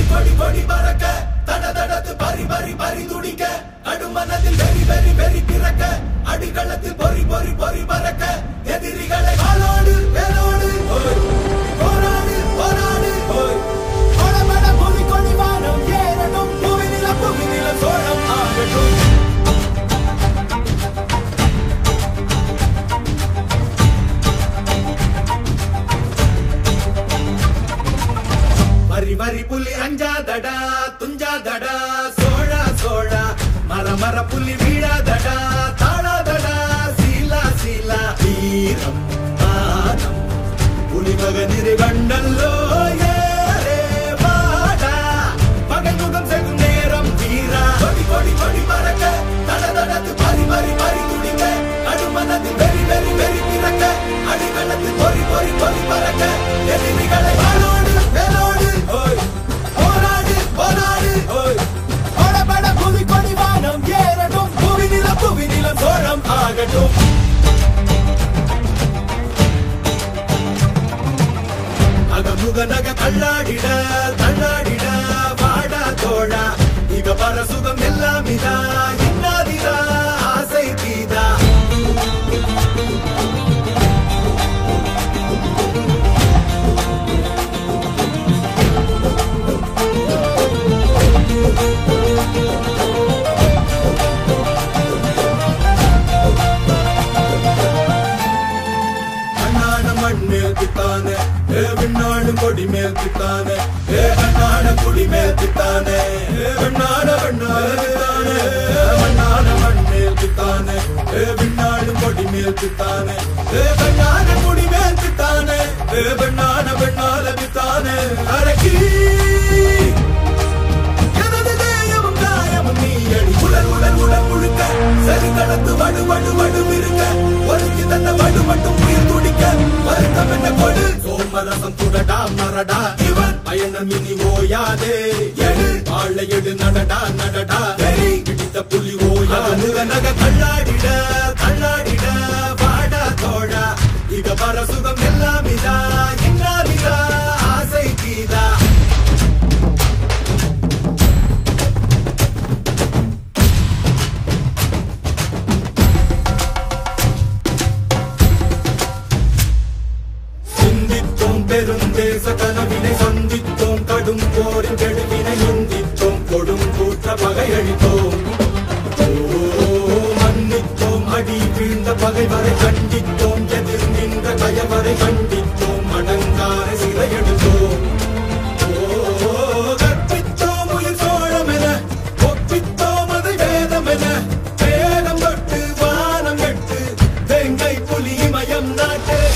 கொடி கொடி பறக்க தட தடத்து பறி பறி பறி துடிக்க கடுமனதில் வெறி வெறி வெறி பிறக்க அடிகளத்தில் பொறி பொறி பொறி பறக்க எதிரிகளை காலோடு வேலோடு ஓய். போராடு போராடு ஓய். படபட புவி கொடி வானம் ஏறட்டும் புவி நில புவி நில சோழம் ஆகட்டும் வரி வரி புலி அஞ்சாதடா துஞ்சாதடா சோழா சோழா மர மர புலி வீழாதடா தாழாதடா சீலா சீலா வீரம் மானம் புலி மகனிரு கண்டல்லோ ஏரே வாடா பகை முகம் செகும் நேரம் வீரா கொடி கொடி கொடி பறக்க தட தடத்து பறி பறி பறி துடிக்க அடுமனத்தில் வெறி வெறி வெறி பிறக்க அடிகளத்தில் பொறி பொறி பொறி பறக்க எதிரிகளை வாளோடு வேலோடு ஓய் போராடு போராடு ஓய் படபட புவி கொடி வானம் ஏறட்டும் புவி நில புவி நில சோழம் ஆகட்டும் அகமுக நக தள்ளாடிட தள்ளாடிட வாடா தோழா இக பர சுகம் எல்லாம் இதா இன்னாதிதா ஆசை தீதா அண்ணாட மண் மேல் தித்தானே ஏ விண்ணாடு கொடி மேல் தித்தானே ஏ அண்ணாட குடி மேல் தித்தானே ஏ வெண்ணாட வெண்ணாடு தித்தானே மண்ணாட மண் மேல் தித்தானே ஏ விண்ணாடு கொடி மேல் தித்தானே ஏ வெண்ணாட குடி மேல் தித்தானே ஏ வெண்ணாட வெண்ணாட தித்தானே அரக்கி எனது தேயமும் காயமும் நீ அடி உடல் உடல் உடல் முழுக்க சரி கடந்து வடு வடு வடு இருக்க ஒருத்தி தந்த வடு மட்டும் உயிர் துடிக்க வருத்தம் என்ன கொடு சோமரசம் துடடா மரடா இவன் பயணம் இனி ஓயாதே எடு வாழை எடு நடடா நடடா வெறி பிடித்த புலி ஓயா முக நக தள்ளாடிட தள்ளாடிட வாடா தோழா இக பர சுகம் எல்லாம் இதா இன்னாதிதா ஆசை கீதா சிந்தித்தோம் பெருந்தேச கனவினை சந்தித்தோம் கடும் போரின் கெடுவினை நிந்தித்தோம் கொடும் கூற்ற பகையளித்தோம் ஓ, மன்னித்தோம் அடி வீழ்ந்த பகைவரை கண்டித்தோம் எதிர் நின்ற கயவரை கண்டித்தோம் அடங்காரை சிறையெடுத்தோம் ஓ, கற்பித்தோம் உயிர் சோழமென, ஒப்பித்தோம் அதை வேதமென, வேதம் தொட்டு வானம் எட்டு, வேங்கை புலி இமயம் நாட்டு